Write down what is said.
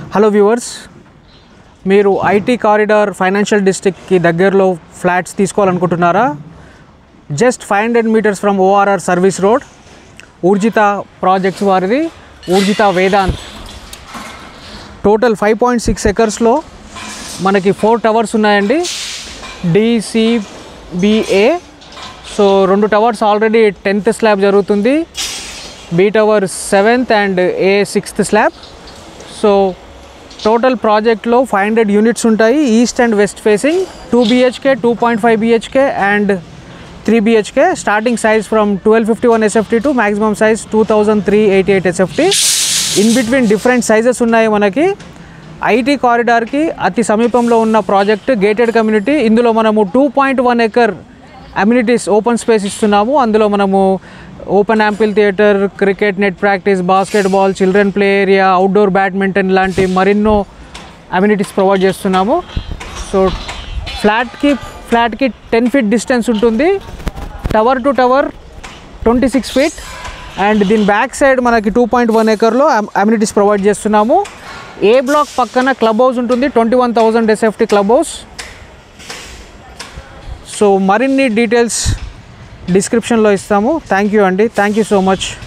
hello viewers మీరు IT corridor financial డిస్ట్రిక్ట్కి దగ్గరలో ఫ్లాట్స్ తీసుకోవాలనుకుంటున్నారా just five hundred metres from ORR service road Urjitha projects వారిది Urjitha Vedanth total five point six ఎకర్స్లో మనకి ఫోర్ టవర్స్ ఉన్నాయండి డిసిబిఏ సో రెండు టవర్స్ ఆల్రెడీ టెన్త్ స్లాబ్ జరుగుతుంది B tower seventh and A sixth slab so total ప్రాజెక్ట్లో five hundred units ఉంటాయి east and west facing two BHK two point five BHK and three BHK starting size from twelve fifty one SFT to maximum size two thousand three eighty eight SFT in between different sizes ఉన్నాయి మనకి IT కారిడార్కి అతి సమీపంలో ఉన్న project gated community ఇందులో మనము two point one acre amenities open space ఇస్తున్నాము అందులో మనము open amphitheatre cricket net practice basketball children play area outdoor badminton లాంటి మరెన్నో అమ్యూనిటీస్ ప్రొవైడ్ చేస్తున్నాము సో ఫ్లాట్కి ఫ్లాట్కి టెన్ ఫీట్ డిస్టెన్స్ ఉంటుంది tower to tower twenty six feet and దీని బ్యాక్ సైడ్ మనకి టూ పాయింట్ వన్ ఎకర్లో అమ్యూనిటీస్ ప్రొవైడ్ చేస్తున్నాము ఏ బ్లాక్ పక్కన క్లబ్ హౌస్ ఉంటుంది twenty one thousand SFT club house so మరిన్ని డీటెయిల్స్ డిస్క్రిప్షన్లో ఇస్తాము థ్యాంక్ యూ అండి థ్యాంక్ యూ సో మచ్